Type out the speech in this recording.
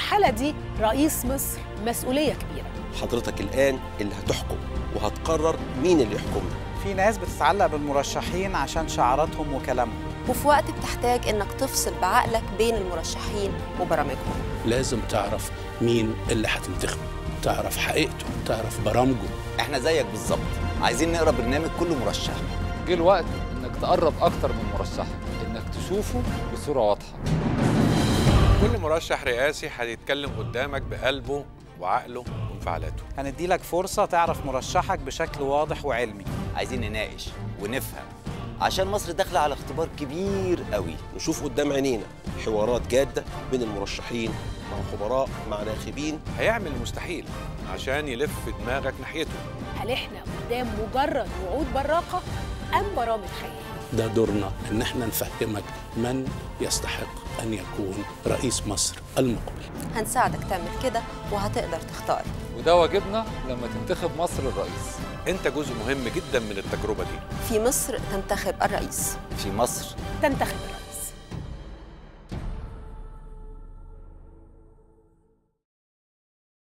المرحلة دي رئيس مصر مسؤولية كبيرة حضرتك الآن اللي هتحكم وهتقرر مين اللي يحكمنا في ناس بتتعلق بالمرشحين عشان شعاراتهم وكلامهم وفي وقت بتحتاج انك تفصل بعقلك بين المرشحين وبرامجهم لازم تعرف مين اللي هتنتخبه تعرف حقيقته تعرف برامجه احنا زيك بالظبط عايزين نقرا برنامج كل مرشح جه الوقت انك تقرب اكتر من مرشحك انك تشوفه بصوره واضحه كل مرشح رئاسي هيتكلم قدامك بقلبه وعقله وانفعالاته هنديلك فرصة تعرف مرشحك بشكل واضح وعلمي عايزين نناقش ونفهم عشان مصر داخله على اختبار كبير قوي نشوف قدام عينينا حوارات جادة بين المرشحين مع خبراء مع ناخبين هيعمل المستحيل عشان يلف دماغك ناحيته هل احنا قدام مجرد وعود براقة أم برامج حقيقية؟ ده دورنا ان احنا نفهمك من يستحق ان يكون رئيس مصر المقبل هنساعدك تعمل كده وهتقدر تختار وده واجبنا لما تنتخب مصر الرئيس انت جزء مهم جدا من التجربه دي في مصر تنتخب الرئيس في مصر تنتخب الرئيس